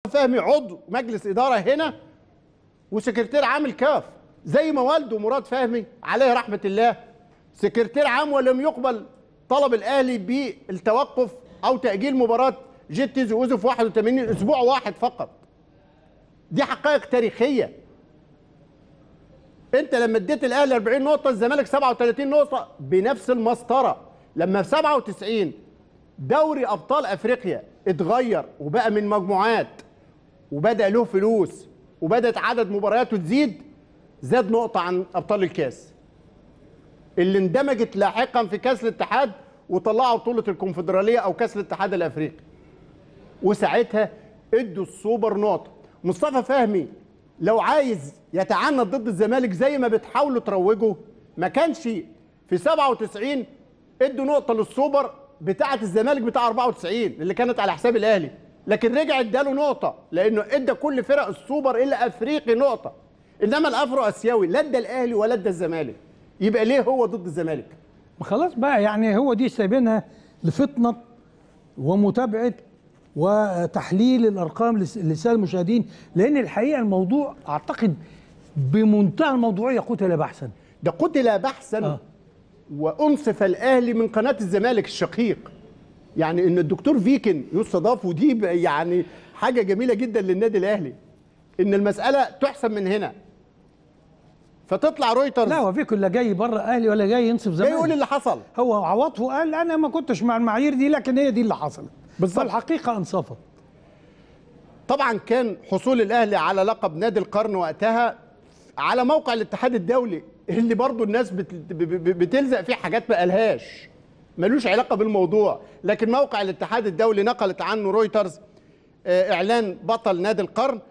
فهمي عضو مجلس اداره هنا وسكرتير عام الكاف زي ما والده مراد فهمي عليه رحمه الله سكرتير عام ولم يقبل طلب الاهلي بالتوقف او تاجيل مباراه جيتيز واوزو في 81 اسبوع واحد فقط دي حقائق تاريخيه انت لما اديت الاهلي 40 نقطه الزمالك 37 نقطه بنفس المسطره لما في 97 دوري ابطال افريقيا اتغير وبقى من مجموعات وبدا له فلوس وبدات عدد مبارياته تزيد زاد نقطه عن ابطال الكاس اللي اندمجت لاحقا في كاس الاتحاد وطلعوا بطوله الكونفدراليه او كاس الاتحاد الافريقي وساعتها ادوا السوبر نقطه مصطفى فهمي لو عايز يتعنت ضد الزمالك زي ما بتحاولوا تروجوا ما كانش في 97 ادوا نقطه للسوبر بتاعه الزمالك بتاع 94 اللي كانت على حساب الاهلي لكن رجع اداله نقطه لانه ادى كل فرق السوبر الا افريقي نقطه انما الافرو اسيوي لا ادى الاهلي ولا ادى الزمالك يبقى ليه هو ضد الزمالك خلاص بقى يعني هو دي سايبينها لفطنه ومتابعه وتحليل الارقام لس- للساده المشاهدين لان الحقيقه الموضوع اعتقد بمنتهى الموضوعيه قتل بحثا ده قتل بحثا آه. وانصف الاهلي من قناه الزمالك الشقيق يعني ان الدكتور فيكن يستضاف ودي ب- يعني حاجه جميله جدا للنادي الاهلي ان المساله تحسب من هنا فتطلع رويترز لا هو فيكو لا جاي بره اهلي ولا جاي ينصف جاي زمان يقول اللي حصل هو عواطفه قال انا ما كنتش مع المعايير دي لكن هي دي اللي حصلت بالظبط. فالحقيقه انصفت طبعا كان حصول الاهلي على لقب نادي القرن وقتها على موقع الاتحاد الدولي اللي برضو الناس بت- ب- ب- بتلزق فيه حاجات ما قالهاش ملوش علاقه بالموضوع لكن موقع الاتحاد الدولي نقلت عنه رويترز آه، اعلان بطل نادي القرن